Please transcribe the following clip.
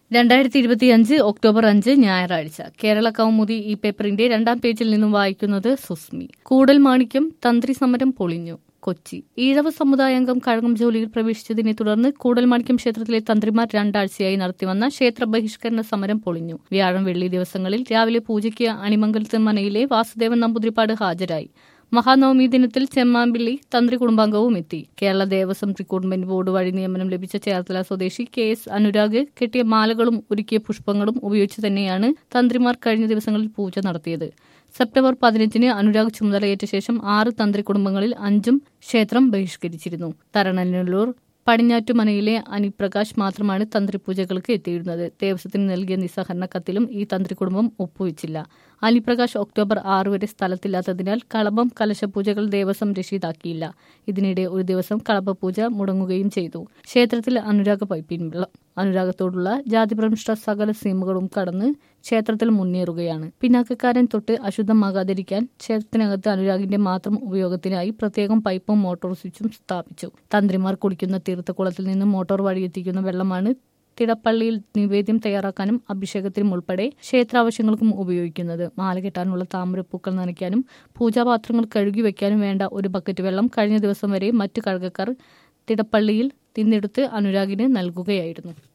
രണ്ടായിരത്തി ഇരുപത്തിയഞ്ച് ഒക്ടോബർ അഞ്ച് ഞായറാഴ്ച കേരള കൗമുദി ഈ പേപ്പറിന്റെ രണ്ടാം പേജിൽ നിന്നും വായിക്കുന്നത് സുസ്മി കൂടൽ മാണിക്യം തന്ത്രി സമരം പൊളിഞ്ഞു കൊച്ചി ഈഴവ സമുദായാംഗം കഴകം ജോലിയിൽ പ്രവേശിച്ചതിനെ തുടർന്ന് കൂടൽമാണിക്യം ക്ഷേത്രത്തിലെ തന്ത്രിമാർ രണ്ടാഴ്ചയായി നടത്തിവന്ന ക്ഷേത്ര ബഹിഷ്കരണ സമരം പൊളിഞ്ഞു വ്യാഴം വെള്ളി ദിവസങ്ങളിൽ രാവിലെ പൂജയ്ക്ക് അണിമംഗലത്ത് മനയിലെ വാസുദേവൻ നമ്പൂതിരിപ്പാട് ഹാജരായി മഹാനവമി ദിനത്തിൽ ചെമ്മാമ്പിള്ളി തന്ത്രി കുടുംബാംഗവും എത്തി കേരള ദേവസ്വം റിക്രൂട്ട്മെന്റ് ബോർഡ് വഴി നിയമനം ലഭിച്ച ചേർത്തല സ്വദേശി കെ എസ് അനുരാഗ് കെട്ടിയ മാലകളും ഒരുക്കിയ പുഷ്പങ്ങളും ഉപയോഗിച്ച് തന്നെയാണ് തന്ത്രിമാർ കഴിഞ്ഞ ദിവസങ്ങളിൽ പൂജ നടത്തിയത് സെപ്റ്റംബർ പതിനഞ്ചിന് അനുരാഗ് ചുമതലയേറ്റ ശേഷം ആറ് തന്ത്രി കുടുംബങ്ങളിൽ അഞ്ചും ക്ഷേത്രം ബഹിഷ്കരിച്ചിരുന്നു തരണനല്ലൂർ പടിഞ്ഞാറ്റുമനയിലെ അനിപ്രകാശ് മാത്രമാണ് തന്ത്രിപൂജകൾക്ക് എത്തിയിരുന്നത് ദേവസ്വത്തിന് നൽകിയ നിസ്സഹരണ കത്തിലും ഈ തന്ത്രി കുടുംബം ഒപ്പുവെച്ചില്ല അനിപ്രകാശ് ഒക്ടോബർ ആറ് വരെ സ്ഥലത്തില്ലാത്തതിനാൽ കളഭം കലശപൂജകൾ ദേവസ്വം രക്ഷിതാക്കിയില്ല ഇതിനിടെ ഒരു ദിവസം കളഭപൂജ മുടങ്ങുകയും ചെയ്തു ക്ഷേത്രത്തിൽ അനുരാഗ പൈപ്പിൻവെള്ളം അനുരാഗത്തോടുള്ള ജാതിഭ്രംഷ്ട സകല സീമകളും കടന്ന് ക്ഷേത്രത്തിൽ മുന്നേറുകയാണ് പിന്നാക്കക്കാരൻ തൊട്ട് അശുദ്ധമാകാതിരിക്കാൻ ക്ഷേത്രത്തിനകത്ത് അനുരാഗിന്റെ മാത്രം ഉപയോഗത്തിനായി പ്രത്യേകം പൈപ്പും മോട്ടോർ സ്വിച്ചും സ്ഥാപിച്ചു തന്ത്രിമാർ കുടിക്കുന്ന തീർത്ഥക്കുളത്തിൽ നിന്ന് മോട്ടോർ വഴി എത്തിക്കുന്ന വെള്ളമാണ് തിടപ്പള്ളിയിൽ നിവേദ്യം തയ്യാറാക്കാനും അഭിഷേകത്തിനും ഉൾപ്പെടെ ക്ഷേത്രാവശ്യങ്ങൾക്കും ഉപയോഗിക്കുന്നത് മാല കെട്ടാനുള്ള താമരപ്പൂക്കൾ നനയ്ക്കാനും പൂജാപാത്രങ്ങൾ കഴുകി വെക്കാനും വേണ്ട ഒരു ബക്കറ്റ് വെള്ളം കഴിഞ്ഞ ദിവസം വരെ മറ്റു കഴകക്കാർ തിടപ്പള്ളിയിൽ നിന്നെടുത്ത് അനുരാഗിന് നൽകുകയായിരുന്നു